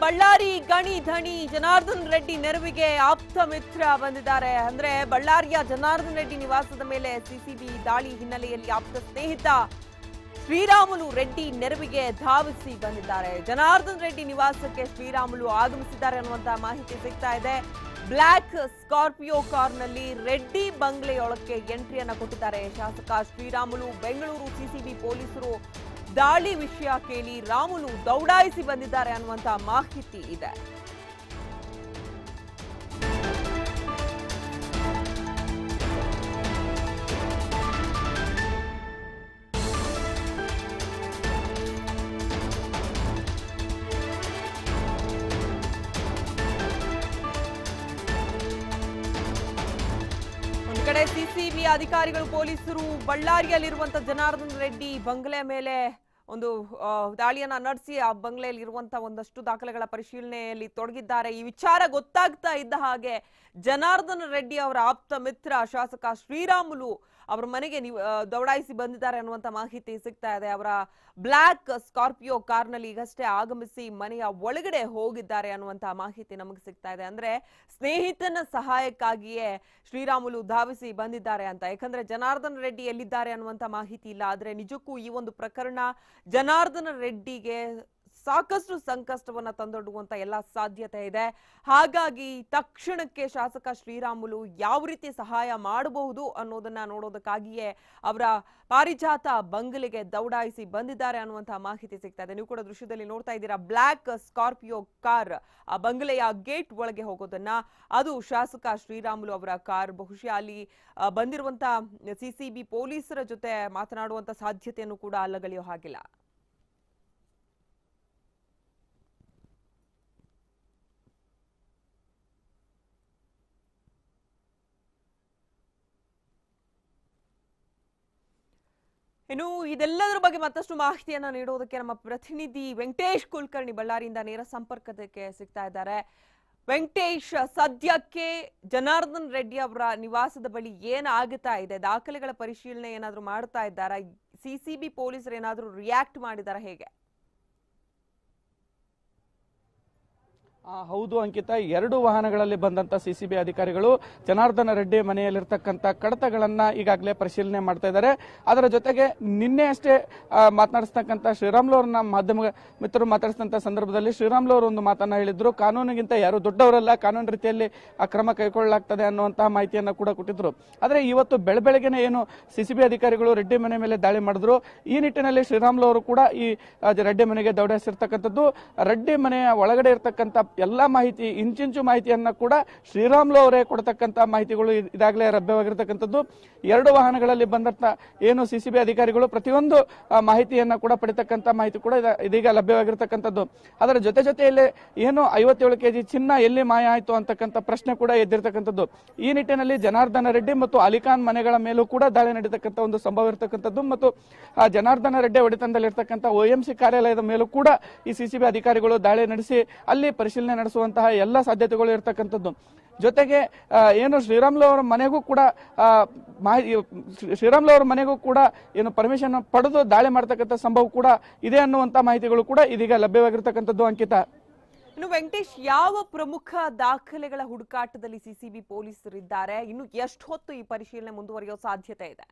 ಬಳ್ಳಾರಿ ಗಣಿ ಧಣಿ ಜನಾರ್ದನ್ ರೆಡ್ಡಿ ನೆರವಿಗೆ ಆಪ್ತ ಮಿತ್ರ ಬಂದಿದ್ದಾರೆ ಅಂದ್ರೆ ಬಳ್ಳಾರಿಯ ಜನಾರ್ದನ್ ರೆಡ್ಡಿ ನಿವಾಸದ ಮೇಲೆ ಸಿಸಿಬಿ ದಾಳಿ ಹಿನ್ನೆಲೆಯಲ್ಲಿ ಆಪ್ತ ಸ್ನೇಹಿತ ಶ್ರೀರಾಮುಲು ರೆಡ್ಡಿ ನೆರವಿಗೆ ಧಾವಿಸಿ ಬಂದಿದ್ದಾರೆ ಜನಾರ್ದನ್ ರೆಡ್ಡಿ ನಿವಾಸಕ್ಕೆ ಶ್ರೀರಾಮುಲು ಆಗಮಿಸಿದ್ದಾರೆ ಅನ್ನುವಂತಹ ಮಾಹಿತಿ ಸಿಗ್ತಾ ಇದೆ ಬ್ಲ್ಯಾಕ್ ಸ್ಕಾರ್ಪಿಯೋ ಕಾರ್ನಲ್ಲಿ ರೆಡ್ಡಿ ಬಂಗ್ಲೆಯೊಳಕ್ಕೆ ಎಂಟ್ರಿಯನ್ನ ಕೊಟ್ಟಿದ್ದಾರೆ ಶಾಸಕ ಶ್ರೀರಾಮುಲು ಬೆಂಗಳೂರು ಸಿಸಿಬಿ ಪೊಲೀಸರು ದಾಳಿ ವಿಷಯ ಕೇಳಿ ರಾಮುಲು ದೌಡಾಯಿಸಿ ಬಂದಿದ್ದಾರೆ ಅನ್ನುವಂತಹ ಮಾಹಿತಿ ಇದೆ ಒಂದು ಕಡೆ ಸಿಸಿಬಿ ಅಧಿಕಾರಿಗಳು ಪೊಲೀಸರು ಬಳ್ಳಾರಿಯಲ್ಲಿರುವಂತ ಜನಾರ್ದನ್ ರೆಡ್ಡಿ ಬಂಗ್ಲೆ ಮೇಲೆ ಒಂದು ಆ, ದಾಳಿಯನ್ನ ನಡೆಸಿ ಆ ಬಂಗ್ಲೆಯಲ್ಲಿ ಇರುವಂತ ಒಂದಷ್ಟು ದಾಖಲೆಗಳ ಪರಿಶೀಲನೆಯಲ್ಲಿ ತೊಡಗಿದ್ದಾರೆ ಈ ವಿಚಾರ ಗೊತ್ತಾಗ್ತಾ ಇದ್ದ ಹಾಗೆ ಜನಾರ್ದನ್ ರೆಡ್ಡಿ ಅವರ ಆಪ್ತ ಮಿತ್ರ ಶಾಸಕ ಶ್ರೀರಾಮುಲು ಅವರ ಮನೆಗೆ ನೀವು ಆ, ದೌಡಾಯಿಸಿ ಬಂದಿದ್ದಾರೆ ಅನ್ನುವಂತ ಮಾಹಿತಿ ಸಿಗ್ತಾ ಇದೆ ಅವರ ಬ್ಲ್ಯಾಕ್ ಸ್ಕಾರ್ಪಿಯೋ ಕಾರ್ನಲ್ಲಿ ಈಗಷ್ಟೇ ಆಗಮಿಸಿ ಮನೆಯ ಒಳಗಡೆ ಹೋಗಿದ್ದಾರೆ ಅನ್ನುವಂತಹ ಮಾಹಿತಿ ನಮಗೆ ಸಿಗ್ತಾ ಇದೆ ಅಂದ್ರೆ ಸ್ನೇಹಿತನ ಸಹಾಯಕ್ಕಾಗಿಯೇ ಶ್ರೀರಾಮುಲು ಧಾವಿಸಿ ಬಂದಿದ್ದಾರೆ ಅಂತ ಯಾಕಂದ್ರೆ ಜನಾರ್ದನ ರೆಡ್ಡಿ ಎಲ್ಲಿದ್ದಾರೆ ಅನ್ನುವಂತ ಮಾಹಿತಿ ಇಲ್ಲ ಆದ್ರೆ ನಿಜಕ್ಕೂ ಈ ಒಂದು ಪ್ರಕರಣ ಜನಾರ್ದನ ರೆಡ್ಡಿಗೆ ಸಾಕಷ್ಟು ಸಂಕಷ್ಟವನ್ನ ತಂದೊಡ್ಡುವಂತ ಎಲ್ಲ ಸಾಧ್ಯತೆ ಇದೆ ಹಾಗಾಗಿ ತಕ್ಷಣಕ್ಕೆ ಶಾಸಕ ಶ್ರೀರಾಮುಲು ಯಾವ ರೀತಿ ಸಹಾಯ ಮಾಡಬಹುದು ಅನ್ನೋದನ್ನ ನೋಡೋದಕ್ಕಾಗಿಯೇ ಅವರ ಪಾರಿಜಾತ ಬಂಗಲೆಗೆ ದೌಡಾಯಿಸಿ ಬಂದಿದ್ದಾರೆ ಅನ್ನುವಂತಹ ಮಾಹಿತಿ ಸಿಗ್ತಾ ಇದೆ ನೀವು ಕೂಡ ದೃಶ್ಯದಲ್ಲಿ ನೋಡ್ತಾ ಇದ್ದೀರಾ ಬ್ಲ್ಯಾಕ್ ಸ್ಕಾರ್ಪಿಯೋ ಕಾರ್ ಆ ಬಂಗಲೆಯ ಗೇಟ್ ಒಳಗೆ ಹೋಗೋದನ್ನ ಅದು ಶಾಸಕ ಶ್ರೀರಾಮುಲು ಅವರ ಕಾರ್ ಬಹುಶಃ ಅಲ್ಲಿ ಆ, ಬಂದಿರುವಂತ ಸಿಸಿಬಿ ಪೊಲೀಸರ ಜೊತೆ ಮಾತನಾಡುವಂತ ಸಾಧ್ಯತೆಯನ್ನು ಕೂಡ ಅಲ್ಲಗಳೆಯೋ ಹಾಗಿಲ್ಲ ಇನ್ನು ಇದೆಲ್ಲದರ ಬಗ್ಗೆ ಮತ್ತಷ್ಟು ಮಾಹಿತಿಯನ್ನ ನೀಡೋದಕ್ಕೆ ನಮ್ಮ ಪ್ರತಿನಿಧಿ ವೆಂಕಟೇಶ್ ಕುಲಕರ್ಣಿ ಬಳ್ಳಾರಿಯಿಂದ ನೇರ ಸಂಪರ್ಕದಕ್ಕೆ ಸಿಗ್ತಾ ಇದ್ದಾರೆ ವೆಂಕಟೇಶ್ ಸದ್ಯಕ್ಕೆ ಜನಾರ್ದನ್ ರೆಡ್ಡಿ ಅವರ ನಿವಾಸದ ಬಳಿ ಏನಾಗುತ್ತಾ ಇದೆ ದಾಖಲೆಗಳ ಪರಿಶೀಲನೆ ಏನಾದ್ರೂ ಮಾಡ್ತಾ ಇದ್ದಾರಾ ಸಿಸಿಬಿ ಪೊಲೀಸರು ಏನಾದ್ರೂ ರಿಯಾಕ್ಟ್ ಮಾಡಿದಾರಾ ಹೇಗೆ ಆ, ಹೌದು ಅಂಕಿತ ಎರಡು ವಾಹನಗಳಲ್ಲಿ ಬಂದಂತ ಸಿಸಿಬಿ ಅಧಿಕಾರಿಗಳು ಜನಾರ್ದನ ರೆಡ್ಡಿ ಮನೆಯಲ್ಲಿರ್ತಕ್ಕಂಥ ಕಡತಗಳನ್ನ ಈಗಾಗಲೇ ಪರಿಶೀಲನೆ ಮಾಡ್ತಾ ಇದ್ದಾರೆ ಅದರ ಜೊತೆಗೆ ನಿನ್ನೆ ಅಷ್ಟೇ ಆ, ಮಾತನಾಡಿಸ್ತಕ್ಕಂಥ ಶ್ರೀರಾಮ್ಲು ಅವ್ರನ್ನ ಮಾಧ್ಯಮ ಮಿತ್ರರು ಮಾತಾಡಿಸಿದಂತ ಸಂದರ್ಭದಲ್ಲಿ ಶ್ರೀರಾಮ್ಲು ಅವರು ಒಂದು ಮಾತನ್ನ ಹೇಳಿದ್ರು ಕಾನೂನಿಗಿಂತ ಯಾರು ದೊಡ್ಡವರಲ್ಲ ಕಾನೂನು ರೀತಿಯಲ್ಲಿ ಆ ಕ್ರಮ ಕೈಗೊಳ್ಳಲಾಗ್ತದೆ ಅನ್ನುವಂತಹ ಮಾಹಿತಿಯನ್ನ ಕೂಡ ಕೊಟ್ಟಿದ್ರು ಆದ್ರೆ ಇವತ್ತು ಬೆಳಬೆಳಗ್ಗೆನೆ ಏನು ಸಿಸಿಬಿ ಅಧಿಕಾರಿಗಳು ರೆಡ್ಡಿ ಮನೆ ಮೇಲೆ ದಾಳಿ ಮಾಡಿದ್ರು ಈ ನಿಟ್ಟಿನಲ್ಲಿ ಶ್ರೀರಾಮ್ಲು ಅವರು ಕೂಡ ಈ ಆ, ರೆಡ್ಡಿ ಮನೆಗೆ ದೌಡಾಯಿಸಿರ್ತಕ್ಕಂಥದ್ದು ರೆಡ್ಡಿ ಮನೆಯ ಒಳಗಡೆ ಇರತಕ್ಕಂಥ ಎಲ್ಲ ಮಾಹಿತಿ ಇಂಚಿಂಚು ಮಾಹಿತಿಯನ್ನ ಕೂಡ ಶ್ರೀರಾಮ್ಲು ಅವರೇ ಕೊಡ್ತಕ್ಕಂಥ ಮಾಹಿತಿಗಳು ಇದ್- ಇದಾಗಲೇ ಲಭ್ಯವಾಗಿರ್ತಕ್ಕಂಥದ್ದು ಎರಡು ವಾಹನಗಳಲ್ಲಿ ಬಂದಂತ ಏನು ಸಿಸಿಬಿ ಅಧಿಕಾರಿಗಳು ಪ್ರತಿಯೊಂದು ಆ, ಮಾಹಿತಿಯನ್ನ ಕೂಡ ಪಡಿತಕ್ಕಂಥ ಮಾಹಿತಿ ಕೂಡ ಇದ- ಇದೀಗ ಲಭ್ಯವಾಗಿರ್ತಕ್ಕಂಥದ್ದು ಅದರ ಜೊತೆ ಜೊತೆಯಲ್ಲಿ ಏನು ಐವತ್ತೇಳು ಕೆಜಿ ಚಿನ್ನ ಎಲ್ಲಿ ಮಾಯ ಆಯ್ತು ಅಂತಕ್ಕಂಥ ಪ್ರಶ್ನೆ ಕೂಡ ಎದ್ದಿರ್ತಕ್ಕಂಥದ್ದು ಈ ನಿಟ್ಟಿನಲ್ಲಿ ಜನಾರ್ದನ ರೆಡ್ಡಿ ಮತ್ತು ಅಲಿಖಾನ್ ಮನೆಗಳ ಮೇಲೂ ಕೂಡ ದಾಳಿ ನಡೀತಕ್ಕಂಥ ಒಂದು ಸಂಭವ ಇರತಕ್ಕಂಥದ್ದು ಮತ್ತು ಆ ಜನಾರ್ದನ ರೆಡ್ಡಿ ಒಡೆತನದಲ್ಲಿರ್ತಕ್ಕಂಥ ಒ ಎಂ ಸಿ ಕಾರ್ಯಾಲಯದ ಮೇಲೂ ಕೂಡ ಈ ಸಿಸಿಬಿ ಅಧಿಕಾರಿಗಳು ದಾಳಿ ನಡೆಸಿ ಅಲ್ಲಿ ಪರಿಶೀಲನೆ ನಡೆಸುವಂತಹ ಎಲ್ಲ ಸಾಧ್ಯತೆಗಳು ಇರತಕ್ಕಂಥದ್ದು ಜೊತೆಗೆ ಆ, ಏನು ಶ್ರೀರಾಮ್ಲು ಅವರ ಮನೆಗೂ ಕೂಡ ಆ, ಮಾಹಿ- ಶ್ರೀ- ಶ್ರೀರಾಮ್ಲು ಅವರ ಮನೆಗೂ ಕೂಡ ಏನು ಪರ್ಮಿಷನ್ ಪಡೆದು ದಾಳಿ ಮಾಡ್ತಕ್ಕಂಥ ಸಂಭವ ಕೂಡ ಇದೆ ಅನ್ನುವಂತ ಮಾಹಿತಿಗಳು ಕೂಡ ಇದೀಗ ಲಭ್ಯವಾಗಿರ್ತಕ್ಕಂಥದ್ದು ಅಂಕಿತ ಇನ್ನು ವೆಂಕಟೇಶ್ ಯಾವ ಪ್ರಮುಖ ದಾಖಲೆಗಳ ಹುಡುಕಾಟದಲ್ಲಿ ಸಿಸಿಬಿ ಪೊಲೀಸರು ಇದ್ದಾರೆ ಇನ್ನು ಎಷ್ಟು ಹೊತ್ತು ಈ ಪರಿಶೀಲನೆ ಮುಂದುವರಿಯೋ ಸಾಧ್ಯತೆ ಇದೆ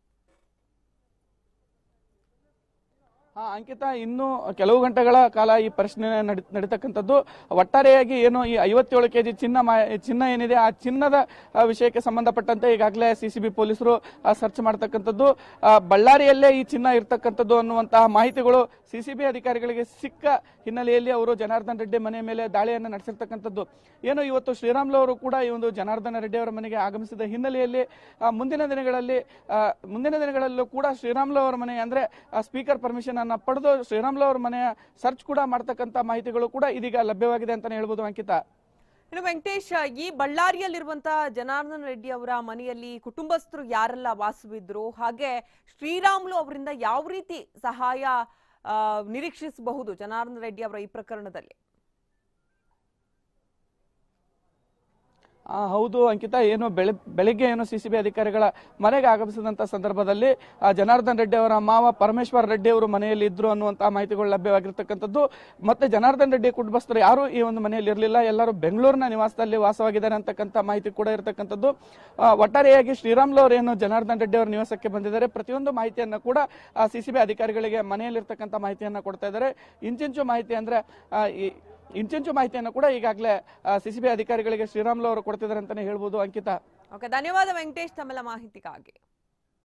ಹಾ ಅಂಕಿತ ಇನ್ನು ಕೆಲವು ಗಂಟೆಗಳ ಕಾಲ ಈ ಪರಿಶೀಲನೆ ನಡಿ ನಡೀತಕ್ಕಂಥದ್ದು ಒಟ್ಟಾರೆಯಾಗಿ ಏನು ಈ ಐವತ್ತೇಳು ಕೆಜಿ ಚಿನ್ನ ಮಾ- ಚಿನ್ನ ಏನಿದೆ ಆ ಚಿನ್ನದ ಆ, ವಿಷಯಕ್ಕೆ ಸಂಬಂಧಪಟ್ಟಂತೆ ಈಗಾಗಲೇ ಸಿಸಿಬಿ ಪೊಲೀಸರು ಸರ್ಚ್ ಮಾಡ್ತಕ್ಕಂಥದ್ದು ಆ, ಬಳ್ಳಾರಿಯಲ್ಲೇ ಈ ಚಿನ್ನ ಇರ್ತಕ್ಕಂಥದ್ದು ಅನ್ನುವಂತಹ ಮಾಹಿತಿಗಳು ಸಿಸಿಬಿ ಅಧಿಕಾರಿಗಳಿಗೆ ಸಿಕ್ಕ ಹಿನ್ನೆಲೆಯಲ್ಲಿ ಅವರು ಜನಾರ್ದನ್ ರೆಡ್ಡಿ ಮನೆ ಮೇಲೆ ದಾಳಿಯನ್ನು ನಡೆಸಿರ್ತಕ್ಕಂಥದ್ದು ಏನು ಇವತ್ತು ಶ್ರೀರಾಮ್ಲು ಅವರು ಕೂಡ ಈ ಒಂದು ಜನಾರ್ದನ ರೆಡ್ಡಿ ಅವರ ಮನೆಗೆ ಆಗಮಿಸಿದ ಹಿನ್ನೆಲೆಯಲ್ಲಿ ಆ, ಮುಂದಿನ ದಿನಗಳಲ್ಲಿ ಆ, ಮುಂದಿನ ದಿನಗಳಲ್ಲೂ ಕೂಡ ಶ್ರೀರಾಮ್ಲು ಅವರ ಮನೆ ಅಂದ್ರೆ ಸ್ಪೀಕರ್ ಪರ್ಮಿಷನ್ ಅನ್ನ ಪಡೆದು ಶ್ರೀರಾಮ್ಲು ಅವರ ಮನೆಯ ಸರ್ಚ್ ಕೂಡ ಮಾಡ್ತಕ್ಕಂಥ ಮಾಹಿತಿಗಳು ಕೂಡ ಇದೀಗ ಲಭ್ಯವಾಗಿದೆ ಅಂತಾನೆ ಹೇಳ್ಬೋದು ಅಂಕಿತ ಇನ್ನು ವೆಂಕಟೇಶ್ ಈ ಬಳ್ಳಾರಿಯಲ್ಲಿರುವಂತಹ ಜನಾರ್ದನ್ ರೆಡ್ಡಿ ಅವರ ಮನೆಯಲ್ಲಿ ಕುಟುಂಬಸ್ಥರು ಯಾರೆಲ್ಲ ವಾಸವಿದ್ರು ಹಾಗೆ ಶ್ರೀರಾಮುಲು ಅವರಿಂದ ಯಾವ ರೀತಿ ಸಹಾಯ ಆ, ನಿರೀಕ್ಷಿಸಬಹುದು ಜನಾರ್ದನ್ ರೆಡ್ಡಿ ಅವರ ಈ ಪ್ರಕರಣದಲ್ಲಿ ಆ, ಹೌದು ಅಂಕಿತಾ ಏನು ಬೆಳೆ ಬೆಳಿಗ್ಗೆ ಏನು ಸಿಸಿಬಿ ಅಧಿಕಾರಿಗಳ ಮನೆಗೆ ಆಗಮಿಸಿದಂತ ಸಂದರ್ಭದಲ್ಲಿ ಆ, ಜನಾರ್ದನ್ ರೆಡ್ಡಿ ಅವರ ಮಾವ ಪರಮೇಶ್ವರ್ ರೆಡ್ಡಿ ಅವರು ಮನೆಯಲ್ಲಿ ಇದ್ರು ಅನ್ನುವಂತಹ ಮಾಹಿತಿಗಳು ಲಭ್ಯವಾಗಿರ್ತಕ್ಕಂಥದ್ದು ಮತ್ತೆ ಜನಾರ್ದನ್ ರೆಡ್ಡಿ ಕುಟುಂಬಸ್ಥರು ಯಾರು ಈ ಒಂದು ಮನೆಯಲ್ಲಿ ಇರಲಿಲ್ಲ ಎಲ್ಲರೂ ಬೆಂಗಳೂರಿನ ನಿವಾಸದಲ್ಲಿ ವಾಸವಾಗಿದ್ದಾರೆ ಅಂತಕ್ಕಂಥ ಮಾಹಿತಿ ಕೂಡ ಇರತಕ್ಕಂಥದ್ದು ಆ, ಒಟ್ಟಾರೆಯಾಗಿ ಶ್ರೀರಾಮ್ಲು ಅವರು ಏನು ಜನಾರ್ದನ್ ರೆಡ್ಡಿ ಅವರ ನಿವಾಸಕ್ಕೆ ಬಂದಿದ್ದಾರೆ ಪ್ರತಿಯೊಂದು ಮಾಹಿತಿಯನ್ನ ಕೂಡ ಸಿಸಿಬಿ ಅಧಿಕಾರಿಗಳಿಗೆ ಮನೆಯಲ್ಲಿರ್ತಕ್ಕಂಥ ಮಾಹಿತಿಯನ್ನ ಕೊಡ್ತಾ ಇದ್ದಾರೆ ಇಂಚಿಂಚು ಮಾಹಿತಿ ಅಂದ್ರೆ ಆ, ಈ ಇಂಚಿಂಚು ಮಾಹಿತಿಯನ್ನು ಕೂಡ ಈಗಾಗಲೇ ಸಿಸಿಬಿ ಅಧಿಕಾರಿಗಳಿಗೆ ಶ್ರೀರಾಮ್ಲು ಅವರು ಕೊಡ್ತಿದ್ದಾರೆ ಅಂತಾನೆ ಹೇಳ್ಬೋದು ಅಂಕಿತಾ ಓಕೆ ಧನ್ಯವಾದ ವೆಂಕಟೇಶ್ ತಮ್ಮೆಲ್ಲ ಮಾಹಿತಿಗಾಗಿ